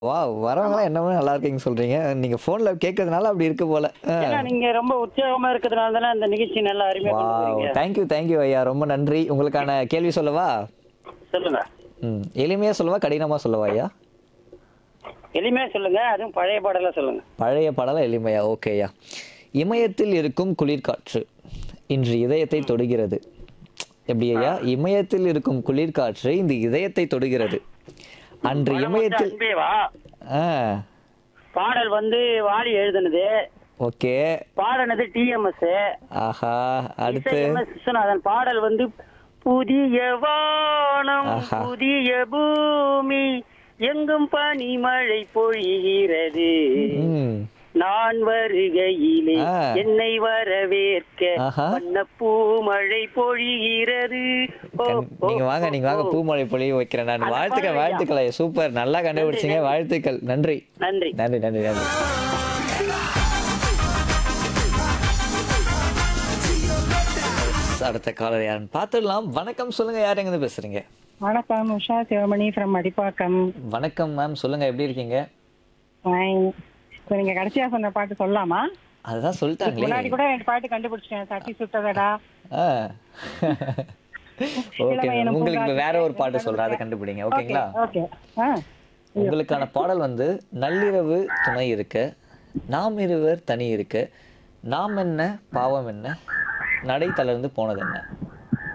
Wow! வரவங்கலாம் என்னமோ நல்லா இருக்கீங்கன்னு சொல்றீங்க. நீங்க ஃபோன்ல கேட்கறதுனால அப்படி இருக்கு போல. ஆ. ஏன்னா நீங்க ரொம்ப உற்சாகமா இருக்கிறதுனால தானே அந்த நிகழ்ச்சி நல்லா அருமையா கொண்டு வாவ்! போறீங்க தேங்க் யூ தேங்க் யூ ஐயா. ரொம்ப நன்றி. உங்களுக்கான கேள்வி சொல்லவா? சொல்லுங்க ம். எளிமையா சொல்லவா? கடினமா சொல்லவா ஐயா? எளிமையா சொல்லுங்க அதுவும் பழைய பாடலாம் சொல்லுங்க பழைய பாடலா எளிமையா? ஓகே ஐயா. இமயத்தில் இருக்கும் குளிர்காற்று இன்று இதயத்தை தொடுகிறது. எப்படி ஐயா? இமயத்தில் இருக்கும் குளிர்காற்று இந்த இதயத்தை தொடுகிறது. அன்று படம் வந்து இமயத்தில் அன்பேவா ஆ பாடல் வந்து வாலி எழுதுனது ஓகே. பாடினது டிஎம்எஸ் ஆஹா. அடுத்து விஸ்வநாதன் பாடல் வந்து புதிய வானம் ஆஹா. புதிய பூமி எங்கும் பனிமழை பொழிகிறது ம். நான் வருகையிலே ஆ. என்னை வரவேற்க ஆஹா. வண்ண பூமழை பொழிகிறது ஓ, கண்- ஓ, நீங்க வாங்க ஓ, நீங்க வாங்க ஓ. பூமழை பொழிய வைக்கிறேன் நான் அது வாழ்த்துக்கள் பாருங்க ஐயா. வாழ்த்துக்கள் ஐயா. சூப்பர் நல்லா கண்டுபிடிச்சீங்க நன்றி. வாழ்த்துக்கள் நன்றி நன்றி நன்றி நன்றி நன்றி அடுத்த காலர் யாருன்னு பார்த்துடலாம் வணக்கம் சொல்லுங்க யார் எங்க பேசுறீங்க வணக்கம் உஷா சிவமணி ஃப்ரம் மடிப்பாக்கம் வணக்கம் மேம் சொல்லுங்க எப்படி இருக்கீங்க Fine. இப்போ நீங்க கடைசியா சொன்ன பாட்டு சொல்லலாமா அதுதான் இதுக்கு சொல்லிட்டாங்களே முன்னாடி கூட ரெண்டு பாட்டு கண்டுபிடிச்சிட்டேன் தட்டி சுட்டதடா ஆ ஓகே இளமையனும் உங்களுக்கு இப்ப வேற ஒரு பூங்காற்று பாட்டு சொல்றேன் அதை கண்டுபிடிங்க ஓகேங்களா ஓகே ஆ உங்களுக்கான பாடல் வந்து நள்ளிரவு துணை இருக்க நாம் இருவர் தனி இருக்க நாம் என்ன பாவம் என்ன நடை தளர்ந்து போனது என்ன